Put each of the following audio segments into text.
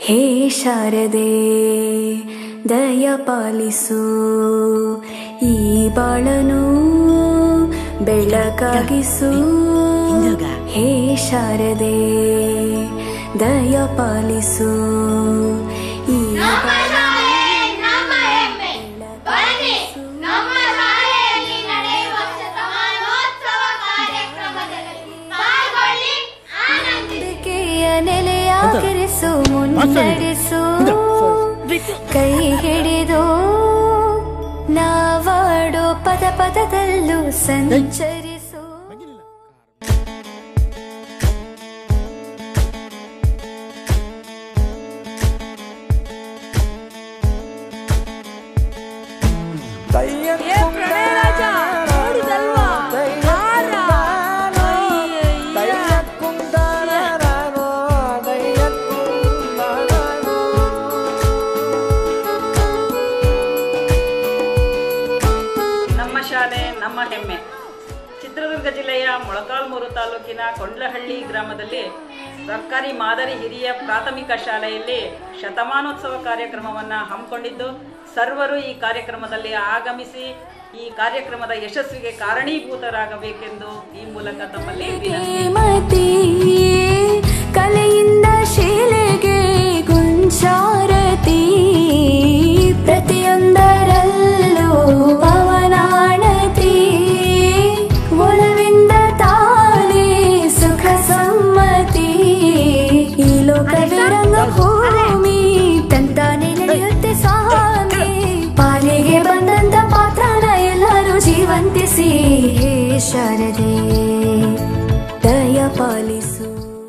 ಹೇ ಶಾರದೆ ದಯ ಪಾಲಿಸು ಈ ಬಾಳನು ಬೆಳಕಾಗಿಸು ಹಿಂದೋಗ. ಹೇ ಶಾರದೆ ದಯ ಪಾಲಿಸು ಈ ನಮ್ಮ ಶಾಲೆ ನಮ್ಮ ಹೆಮ್ಮೆ ಬನ್ನಿ ನಮ್ಮ ಶಾಲೆಯಲ್ಲಿ ನಡೆಯುವ ಶತಮಾನೋತ್ಸವ ಕಾರ್ಯಕ್ರಮದಲ್ಲಿ ಪಾಲ್ಗೊಳ್ಳಿ ಆನಂದಿಸಿ ನಂಬಿಕೆಯ ನೆಲೆಯಾಗಿರಿಸು ಮುನ್ನಡೆಸು ಕೈ ಹಿಡಿದು ನಾವಾಡೋ ಪದ ಪದದಲ್ಲೂ ಸಂಚರಿಸು ನಮ್ಮ ಶಾಲೆ ನಮ್ಮ ಹೆಮ್ಮೆ ಚಿತ್ರದುರ್ಗ ಜಿಲ್ಲೆಯ ಮೊಳಕಾಲ್ಮೂರು ತಾಲೂಕಿನ ಕೊಂಡ್ಲಹಳ್ಳಿ ಗ್ರಾಮದಲ್ಲಿ ಸರ್ಕಾರಿ ಮಾದರಿ ಹಿರಿಯ ಪ್ರಾಥಮಿಕ ಶಾಲೆಯಲ್ಲಿ ಶತಮಾನೋತ್ಸವ ಕಾರ್ಯಕ್ರಮವನ್ನು ಹಮ್ಮಿಕೊಂಡಿದ್ದು ಸರ್ವರು ಈ ಕಾರ್ಯಕ್ರಮದಲ್ಲಿ ಆಗಮಿಸಿ ಈ ಕಾರ್ಯಕ್ರಮದ ಯಶಸ್ವಿಗೆ ಕಾರಣೀಭೂತರಾಗಬೇಕೆಂದು ಈ ಮೂಲಕ ತಮ್ಮಲ್ಲಿ ವಿನಂತಿ ಮತಿ ಕಲೆಯಿಂದ ಶೀಲೆಗೆ ಗುಂಚಾರತಿ ಪ್ರತಿಯೊಂದರಲ್ಲೂ ಪವನಾಣತಿ ಒಲವಿಂದ ತಾನೇ ಸುಖ ಸಮ್ಮತಿ ಈ ಲೋಕದ ರಂಗಭೂಮಿ ತಂತಾನೆ ನಡೆಯುತ್ತೆ ಸ್ವಾಮಿ ಪಾಲಿಗೆ ಬಂದಂತ ಪಾತ್ರನ ಎಲ್ಲರೂ ಜೀವಂತಿಸಿ ಹೇ ಶಾರದೆ ದಯ ಪಾಲಿಸು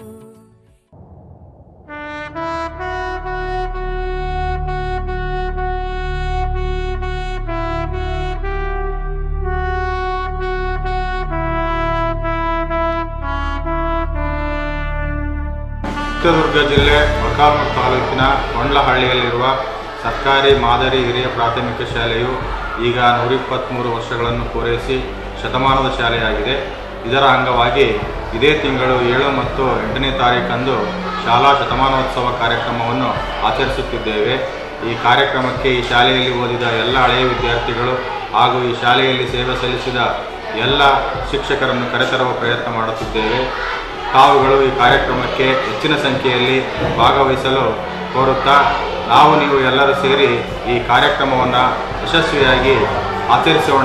ಚಿತ್ರದುರ್ಗ ಜಿಲ್ಲೆ ಮೊಳಕಾಲ್ಮೂರು ತಾಲೂಕಿನ ಕೊಂಡ್ಲಹಳ್ಳಿಯಲ್ಲಿರುವ ಸರ್ಕಾರಿ ಮಾದರಿ ಹಿರಿಯ ಪ್ರಾಥಮಿಕ ಶಾಲೆಯು ಈಗ ನೂರಿಪ್ಪತ್ತ್ಮೂರು ವರ್ಷಗಳನ್ನು ಪೂರೈಸಿ ಶತಮಾನದ ಶಾಲೆಯಾಗಿದೆ ಇದರ ಅಂಗವಾಗಿ ಇದೇ ತಿಂಗಳು ಏಳು ಮತ್ತು ಎಂಟನೇ ತಾರೀಕಂದು ಶಾಲಾ ಶತಮಾನೋತ್ಸವ ಕಾರ್ಯಕ್ರಮವನ್ನು ಆಚರಿಸುತ್ತಿದ್ದೇವೆ ಈ ಕಾರ್ಯಕ್ರಮಕ್ಕೆ ಈ ಶಾಲೆಯಲ್ಲಿ ಓದಿದ ಎಲ್ಲ ಹಳೆಯ ವಿದ್ಯಾರ್ಥಿಗಳು ಹಾಗೂ ಈ ಶಾಲೆಯಲ್ಲಿ ಸೇವೆ ಸಲ್ಲಿಸಿದ ಎಲ್ಲ ಶಿಕ್ಷಕರನ್ನು ಕರೆತರುವ ಪ್ರಯತ್ನ ಮಾಡುತ್ತಿದ್ದೇವೆ ತಾವುಗಳು ಈ ಕಾರ್ಯಕ್ರಮಕ್ಕೆ ಹೆಚ್ಚಿನ ಸಂಖ್ಯೆಯಲ್ಲಿ ಭಾಗವಹಿಸಲು ಕೋರುತ್ತಾ ನಾವು ನೀವು ಎಲ್ಲರೂ ಸೇರಿ ಈ ಕಾರ್ಯಕ್ರಮವನ್ನು ಯಶಸ್ವಿಯಾಗಿ ಆಚರಿಸೋಣ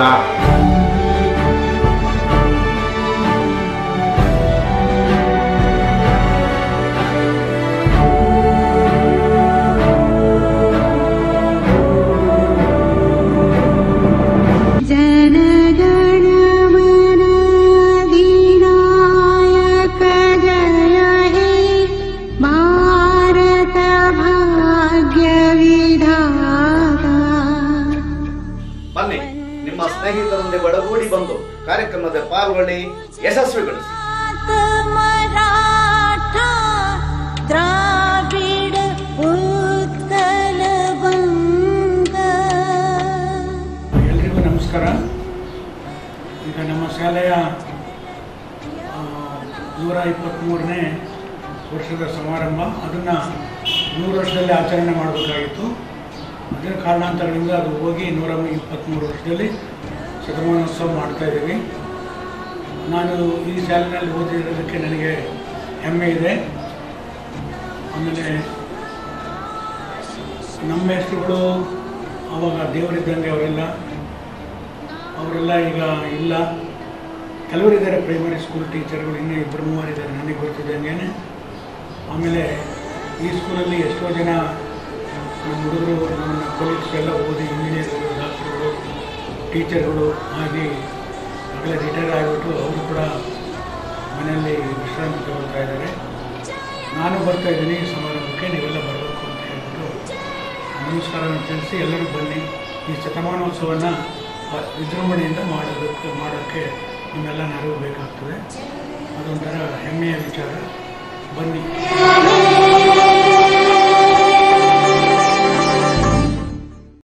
जनगणमनाधिनायक जय हे भारत भाग्य विधाता ಬನ್ನಿ ನಿಮ್ಮ ಸ್ನೇಹಿತರೊಂದಿಗೆ ಒಡಗೂಡಿ ಬಂದು ಕಾರ್ಯಕ್ರಮದ ಪಾಲ್ಗೊಳ್ಳಿ ಯಶಸ್ವಿಗೊಳಿಸಿ मराठा द्राविड उत्कल बंग ಎಲ್ರಿಗೂ ನಮಸ್ಕಾರ ಈಗ ನಮ್ಮ ಶಾಲೆಯ ಆ, ನೂರ ಇಪ್ಪತ್ತ್ಮೂರನೇ ವರ್ಷದ ಸಮಾರಂಭ ಅದನ್ನು ನೂರು ವರ್ಷದಲ್ಲಿ ಆಚರಣೆ ಮಾಡಬೇಕಾಗಿತ್ತು ಅದರ ಕಾರಣಾಂತರಗಳಿಂದ ಅದು ಹೋಗಿ ನೂರ ಇಪ್ಪತ್ತ್ಮೂರು ವರ್ಷದಲ್ಲಿ ಶತಮಾನೋತ್ಸವ ಮಾಡ್ತಾ ಇದ್ದೀವಿ ನಾನು ಈ ಶಾಲೆಯಲ್ಲಿ ಓದಿರೋದಕ್ಕೆ ನನಗೆ ಹೆಮ್ಮೆ ಇದೆ ಆಮೇಲೆ ನಮ್ಮ ಹೆಸರುಗಳು ಅವಾಗ ದೇವರಿದ್ದಂಗೆ ಅವರೆಲ್ಲ ಅವರೆಲ್ಲ ಈಗ ಇಲ್ಲ ಕೆಲವರಿದ್ದಾರೆ ಪ್ರೈಮರಿ ಸ್ಕೂಲ್ ಟೀಚರ್ಗಳು ಇನ್ನೂ ಇಬ್ಬರು ಮೂವರಿದ್ದಾರೆ ನನಗೆ ಗೊತ್ತಿದ್ದಂಗೆ ಆಮೇಲೆ ಈ ಸ್ಕೂಲಲ್ಲಿ ಎಷ್ಟೋ ಜನ ನಮ್ಮ ಹುಡುಗರು ನನ್ನ ಕೊಲೀಗ್ಸ್ ಎಲ್ಲ ಓದಿ ಇಂಜಿನಿಯರ್ಗಳು ಡಾಕ್ಟರ್ಗಳು ಟೀಚರ್ಗಳು ಆಗಿ ಆಗಲೇ ರಿಟೈರ್ ಆಗಿಬಿಟ್ಟು ಅವರು ಕೂಡ ಮನೆಯಲ್ಲಿ ವಿಶ್ರಾಂತಿ ತಗೊಳ್ತಾ ಇದ್ದಾರೆ ನಾನು ಬರ್ತಾ ಇದ್ದೀನಿ ಈ ಸಮಾರಂಭಕ್ಕೆ ನೀವೆಲ್ಲ ಬರಬೇಕು ಅಂತ ಹೇಳ್ಬಿಟ್ಟು ನಮಸ್ಕಾರವನ್ನು ತಿಳಿಸಿ ಎಲ್ಲರೂ ಬನ್ನಿ ಈ ಶತಮಾನೋತ್ಸವನ ಆ, ವಿಜೃಂಭಣೆಯಿಂದ ಮಾಡೋದಕ್ಕೆ ಮಾಡೋಕ್ಕೆ ನಿಮ್ಮೆಲ್ಲ ನೆರವು ಬೇಕಾಗ್ತದೆ ಅದೊಂಥರ ಹೆಮ್ಮೆಯ ವಿಚಾರ ಬನ್ನಿ